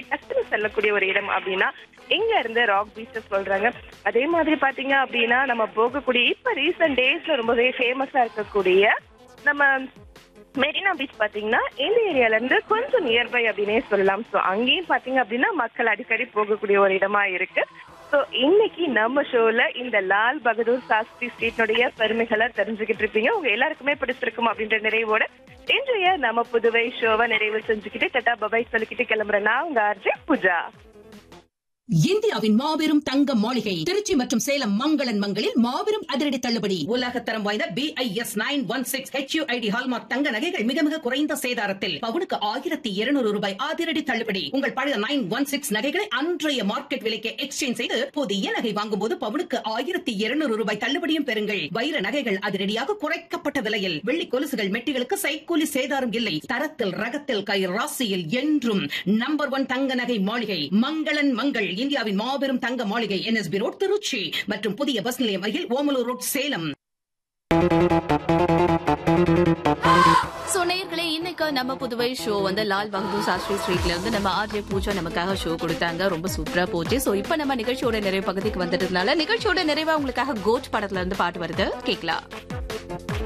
டக்குன்னு செல்லக்கூடிய ஒரு இடம் அப்படின்னா எங்க இருந்து ராக் பீச்சஸ் சொல்றாங்க அதே மாதிரி பாத்தீங்க அப்படின்னா நம்ம போகக்கூடிய இப்ப ரீசெண்ட் டேஸ்ல ரொம்பவே ஃபேமஸா இருக்கக்கூடிய நம்ம மெரினா பீச் பாத்தீங்கன்னா இந்த ஏரியால இருந்து கொஞ்சம் நியர்பை அப்படின்னே சொல்லலாம் சோ அங்கேயும் பாத்தீங்க அப்படின்னா மக்கள் அடிக்கடி போகக்கூடிய ஒரு இடமா இருக்கு சோ இன்னைக்கு நம்ம ஷோல இந்த லால் பகதூர் சாஸ்திரி ஸ்ட்ரீட்னுடைய பெருமைகளை தெரிஞ்சுக்கிட்டு இருப்பீங்க உங்க எல்லாருக்குமே பிடிச்சிருக்கும் அப்படின்ற நிறைவோட இன்றைய நம்ம புதுவை ஷோவை நிறைவு செஞ்சுக்கிட்டு டட்டா பபாய் சொல்லிக்கிட்டு கிளம்புறேன் நான் உங்க ஆர்ஜே பூஜா இந்தியாவின் மாபெரும் தங்க மாளிகை திருச்சி மற்றும் சேலம் மங்களன் மங்களில் மாபெரும் அதிரடி தள்ளுபடி உலகத்தரம் வாய்ந்த B I S nine one six HUID hallmark தங்க நகைகள் மிக மிக குறைந்த சேதாரத்தில் பவுனுக்கு ஆயிரத்தி இருநூறு ரூபாய் அதிரடி தள்ளுபடி உங்கள் பழைய நைன் ஒன் சிக்ஸ் நகைகளை அன்றைய மார்க்கெட் விலைக்கு எக்ஸ்சேஞ்ச் செய்து புதிய நகை வாங்கும் போது பவுனுக்கு ஆயிரத்தி இருநூறு ரூபாய் தள்ளுபடியும் பெறுங்கள் வைர நகைகள் அதிரடியாக குறைக்கப்பட்ட விலையில் வெள்ளி கொலுசுகள் மெட்டிகளுக்கு சைக்கூலி சேதாரம் இல்லை தரத்தில் ரகத்தில் கை ராசியில் என்றும் நம்பர் ஒன் தங்க நகை மாளிகை மங்களன் மங்கள் இந்தியாவின் மாபெரும் தங்க மாளிகை என்எஸ்பி ரோட் திருச்சி மற்றும் புதிய பஸ் நிலையம் அருகில் ஓமலூர் ரோட் சேலம் சோ நேயர்களே இன்னைக்கு நம்ம புதுவை ஷோ வந்து லால் பகதூர் சாஸ்திரி ஸ்ட்ரீட்ல இருந்து நம்ம ஆர்ஜே பூஜா நமக்காக ஷோ கொடுத்தாங்க ரொம்ப சூப்பரா போச்சு சோ இப்போ நம்ம நிகழ்ச்சியோட நிறைவு பகுதிக்கு வந்துட்டதுனால நிகழ்ச்சியோட நிறைவா உங்களுக்காக கோட் படத்துல இருந்து பாட்டு வருது கேட்கலாம்